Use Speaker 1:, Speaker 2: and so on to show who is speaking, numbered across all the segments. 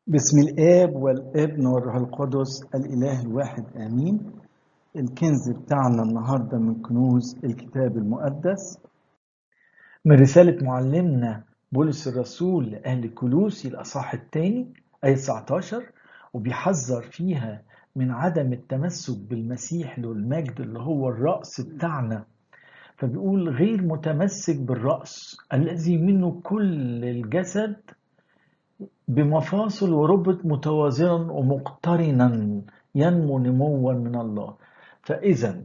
Speaker 1: بسم الآب والابن والروح القدس الإله الواحد آمين الكنز بتاعنا النهاردة من كنوز الكتاب المقدس من رسالة معلمنا بولس الرسول لأهل كلوسي الأصحاح الثاني آية 19 وبيحذر فيها من عدم التمسك بالمسيح له المجد اللي هو الرأس بتاعنا فبيقول غير متمسك بالرأس الذي منه كل الجسد بمفاصل وربط متوازنا ومقترنا ينمو نموا من الله فإذا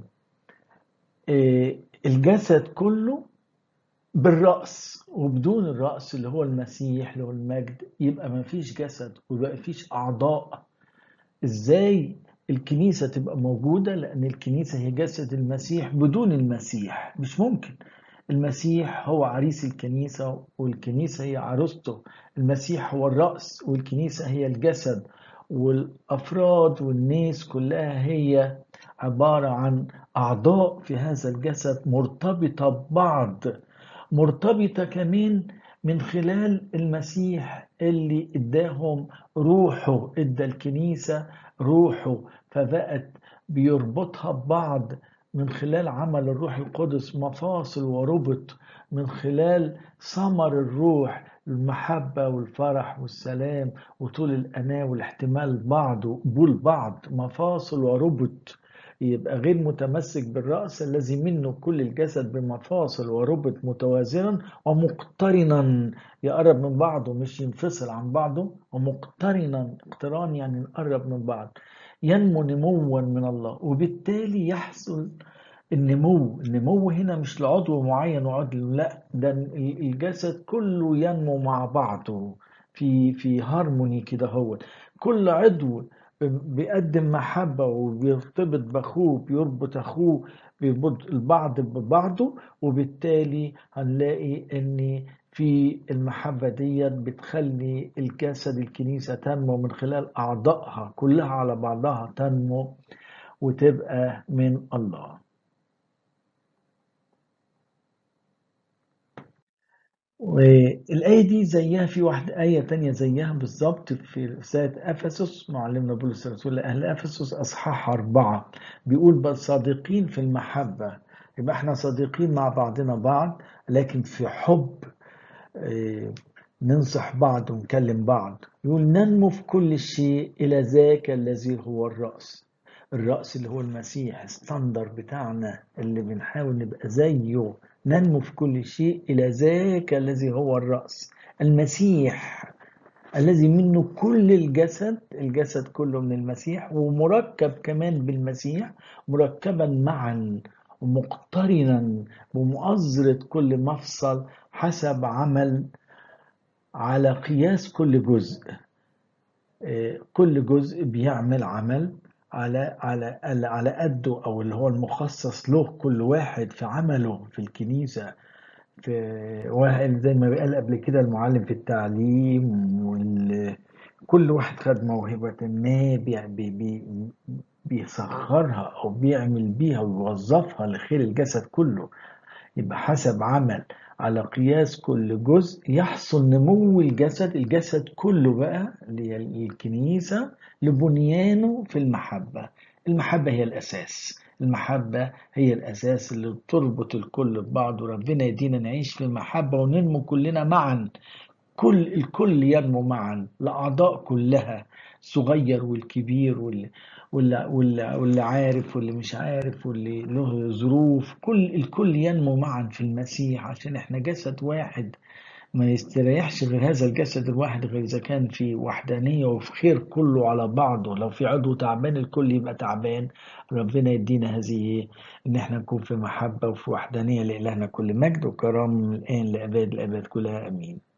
Speaker 1: الجسد كله بالرأس وبدون الرأس اللي هو المسيح اللي هو المجد يبقى ما فيش جسد ويبقى فيش أعضاء إزاي الكنيسة تبقى موجودة لأن الكنيسة هي جسد المسيح بدون المسيح مش ممكن المسيح هو عريس الكنيسة والكنيسة هي عروسته المسيح هو الرأس والكنيسة هي الجسد والأفراد والناس كلها هي عبارة عن أعضاء في هذا الجسد مرتبطة ببعض مرتبطة كمان من خلال المسيح اللي اداهم روحه ادى الكنيسة روحه فبقت بيربطها ببعض من خلال عمل الروح القدس مفاصل وربط من خلال ثمر الروح المحبة والفرح والسلام وطول الأناة والاحتمال بعض وقبول بعض مفاصل وربط يبقى غير متمسك بالرأس الذي منه كل الجسد بمفاصل وربط متوازنا ومقترنا يقرب من بعضه مش ينفصل عن بعضه ومقترنا اقتران يعني نقرب من بعض ينمو نموا من الله وبالتالي يحصل النمو النمو هنا مش لعضو معين وعضو لا ده الجسد كله ينمو مع بعضه في في هارموني كده هو كل عضو بيقدم محبة وبيرتبط بأخوه بيربط أخوه بيربط البعض ببعضه وبالتالي هنلاقي إن في المحبة ديت بتخلي الجسد الكنيسة تنمو من خلال أعضائها كلها على بعضها تنمو وتبقى من الله والآية دي زيها في واحدة آية تانية زيها بالظبط في رسالة أفسس معلمنا بولس الرسول لأهل أفسس أصحاح أربعة بيقول بل صادقين في المحبة يبقى احنا صادقين مع بعضنا بعض لكن في حب ننصح بعض ونكلم بعض يقول ننمو في كل شيء إلى ذاك الذي هو الرأس الرأس اللي هو المسيح ستاندر بتاعنا اللي بنحاول نبقى زيه ننمو في كل شيء إلى ذاك الذي هو الرأس المسيح الذي منه كل الجسد الجسد كله من المسيح ومركب كمان بالمسيح مركبا معا ومقترنا بمؤازرة كل مفصل حسب عمل على قياس كل جزء كل جزء بيعمل عمل على على على قده او اللي هو المخصص له كل واحد في عمله في الكنيسه في واحد زي ما قال قبل كده المعلم في التعليم وال كل واحد خد موهبة ما بي بي بيسخرها أو بيعمل بيها ويوظفها لخير الجسد كله يبقى حسب عمل على قياس كل جزء يحصل نمو الجسد الجسد كله بقى اللي هي الكنيسة لبنيانه في المحبة المحبة هي الأساس المحبة هي الأساس اللي بتربط الكل ببعض وربنا يدينا نعيش في المحبة وننمو كلنا معا كل الكل ينمو معا الأعضاء كلها الصغير والكبير واللي واللي, واللي, واللي عارف واللي مش عارف واللي له ظروف كل الكل ينمو معا في المسيح عشان احنا جسد واحد ما يستريحش غير هذا الجسد الواحد غير إذا كان في وحدانية وفي خير كله على بعضه لو في عضو تعبان الكل يبقى تعبان ربنا يدينا هذه إن احنا نكون في محبة وفي وحدانية لإلهنا كل مجد وكرم من الآن لأباد الأباد كلها أمين